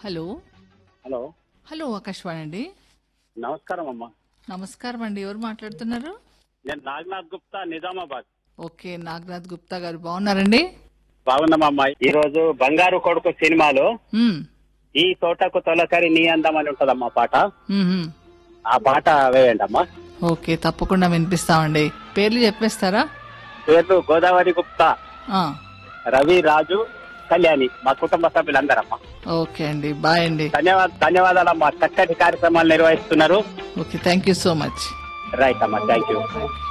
Hello hello hello Akashvani అండి నమస్కారం అమ్మా నమస్కారం అండి ఎవరు మాట్లాడుతున్నారు నేను నాగనాథ్ గుప్తా నిజామాబాద్ ఓకే నాగనాథ్ గుప్తా గారు బాగున్నారండి బాగున్నామమ్మా ఈ రోజు బంగారు కొడుకు సినిమాలో మ్మ్. ఈ తోటకు తొలకరి నీ అందం అని ఉంటదమ్మా పాట మ్మ్, మ్మ్. ఆ పాట వేయండి అమ్మా ఓకే తప్పకుండా వినిపిస్తామండి పేర్లు చెప్పేస్తారా పేర్లు గోదావరి గుప్తా ఆ, రవి రాజు కళ్యాణి మా కుటుంబ సభ్యులందరమ్మా ఓకే అండి బాయ్ అండి ధన్యవాద ధన్యవాదాలమ్మా చక్కటి కార్యక్రమాలు నిర్వహిస్తున్నారు okay thank you so much right అమ్మా థ్యాంక్ యూ